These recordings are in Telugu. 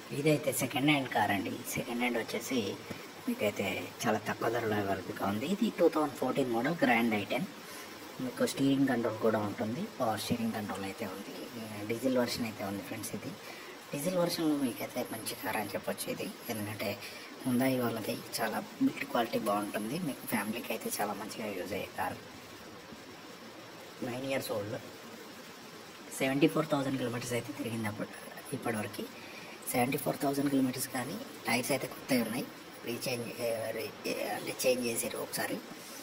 ఇదైతే సెకండ్ హ్యాండ్ కార్ అండి సెకండ్ హ్యాండ్ వచ్చేసి మీకైతే చాలా తక్కువ ధరలో అవైలబుల్గా ఉంది ఇది two thousand fourteen model grand i ten మీకు స్టీరింగ్ కంట్రోల్ కూడా ఉంటుంది పవర్ స్టీరింగ్ కంట్రోల్ అయితే ఉంది డీజిల్ వర్షన్ అయితే ఉంది ఫ్రెండ్స్ ఇది డీజిల్ వర్షన్లో మీకైతే మంచి కార్ అని చెప్పొచ్చు ఇది ఎందుకంటే ముందాయి వాళ్ళది చాలా బిల్డ్ క్వాలిటీ బాగుంటుంది మీకు ఫ్యామిలీకి అయితే చాలా మంచిగా యూజ్ అయ్యే car nine years old seventy four thousand kilometres అయితే తిరిగింది అప్పుడు ఇప్పటివరకు సెవెంటీ ఫోర్ థౌజండ్ కిలోమీటర్స్ కానీ టైర్స్ అయితే కొత్తవి ఉన్నాయి రీచేంజ్ అంటే చేంజ్ చేసారు ఒకసారి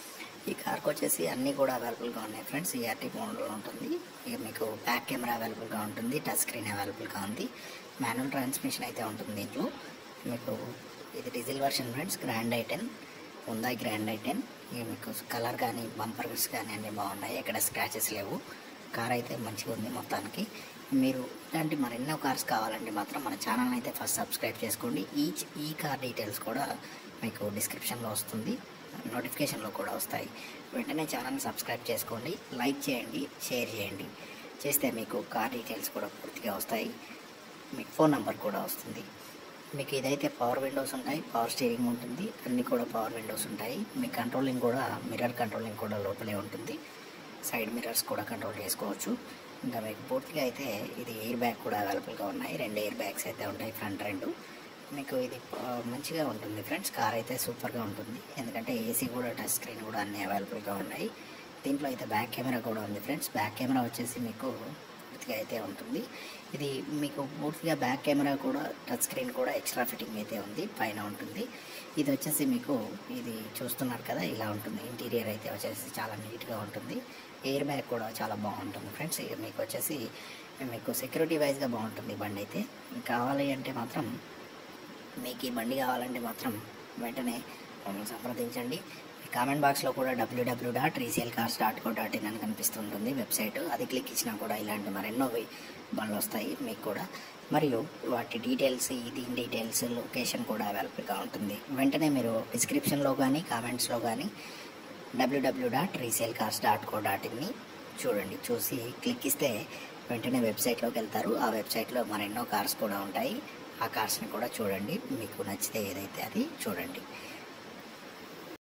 ఈ కార్కి వచ్చేసి అన్నీ కూడా అవైలబుల్గా ఉన్నాయి ఫ్రెండ్స్ ఈఆర్టీ మోడల్లో ఉంటుంది ఇక మీకు బ్యాక్ కెమెరా అవైలబుల్గా ఉంటుంది టచ్ స్క్రీన్ అవైలబుల్గా ఉంది మాన్యువల్ ట్రాన్స్మిషన్ అయితే ఉంటుంది దీంట్లో మీకు ఇది diesel version friends grand i ten ఉందా గ్రాండ్ ఐటెన్ ఇక మీకు కలర్ కానీ బంపర్స్ కానీ అన్నీ బాగున్నాయి ఎక్కడ స్క్రాచెస్ లేవు కార్ అయితే మంచిగా ఉంది మొత్తానికి మీరు ఇలాంటి మరెన్నో కార్స్ కావాలంటే మాత్రం మన ఛానల్ అయితే ఫస్ట్ సబ్స్క్రైబ్ చేసుకోండి ఈచ్ ఈ కార్ డీటెయిల్స్ కూడా మీకు డిస్క్రిప్షన్లో వస్తుంది నోటిఫికేషన్లో కూడా వస్తాయి వెంటనే ఛానల్ని సబ్స్క్రైబ్ చేసుకోండి లైక్ చేయండి షేర్ చేయండి చేస్తే మీకు కార్ డీటెయిల్స్ కూడా పూర్తిగా వస్తాయి మీకు ఫోన్ నెంబర్ కూడా వస్తుంది మీకు ఇదైతే పవర్ విండోస్ ఉంటాయి పవర్ స్టీరింగ్ ఉంటుంది అన్నీ కూడా పవర్ విండోస్ ఉంటాయి మీ కంట్రోలింగ్ కూడా మిర్రర్ కంట్రోలింగ్ కూడా లోపలే ఉంటుంది సైడ్ మిర్రర్స్ కూడా కంట్రోల్ చేసుకోవచ్చు ఇంకా మీకు పూర్తిగా అయితే ఇది ఎయిర్ బ్యాగ్ కూడా అవైలబుల్గా ఉన్నాయి రెండు ఎయిర్ బ్యాగ్స్ అయితే ఉంటాయి ఫ్రంట్ రెండు మీకు ఇది ఆ, మంచిగా ఉంటుంది ఫ్రెండ్స్ కార్ అయితే సూపర్గా ఉంటుంది ఎందుకంటే ఏసీ కూడా టచ్ స్క్రీన్ కూడా అన్నీ అవైలబుల్గా ఉన్నాయి దీంట్లో అయితే బ్యాక్ కెమెరా కూడా ఉంది ఫ్రెండ్స్ బ్యాక్ కెమెరా వచ్చేసి మీకు పూర్తిగా అయితే ఉంటుంది ఇది మీకు పూర్తిగా బ్యాక్ కెమెరా కూడా టచ్ స్క్రీన్ కూడా ఎక్స్ట్రా ఫిట్టింగ్ అయితే ఉంది పైన ఉంటుంది ఇది వచ్చేసి మీకు ఇది చూస్తున్నారు కదా ఇలా ఉంటుంది ఇంటీరియర్ అయితే వచ్చేసి చాలా నీట్గా ఉంటుంది ఎయిర్ బ్యాగ్ కూడా చాలా బాగుంటుంది ఫ్రెండ్స్ ఇక మీకు వచ్చేసి మీకు సెక్యూరిటీ వైజ్గా బాగుంటుంది ఈ బండి అయితే కావాలి అంటే మాత్రం మీకు ఈ బండి కావాలంటే మాత్రం వెంటనే మమ్మల్ని సంప్రదించండి కామెంట్ బాక్స్లో కూడా W W dot resale cars dot co dot in అని కనిపిస్తుంటుంది వెబ్సైట్ అది క్లిక్ ఇచ్చినా కూడా ఇలాంటి మరెన్నో వి- బండ్లు వస్తాయి మీకు కూడా మరియు వాటి డీటెయిల్స్ దీని డీటెయిల్స్ లొకేషన్ కూడా అవైలబుల్గా ఉంటుంది వెంటనే మీరు డిస్క్రిప్షన్లో కానీ కామెంట్స్లో కానీ W W dot resale cars dot co dot ఇన్ని చూడండి చూసి క్లిక్ ఇస్తే వెంటనే వెబ్సైట్లోకి వెళ్తారు ఆ వెబ్సైట్లో మరెన్నో కార్స్ కూడా ఉంటాయి ఆ కార్స్ని కూడా చూడండి మీకు నచ్చితే ఏదైతే అది చూడండి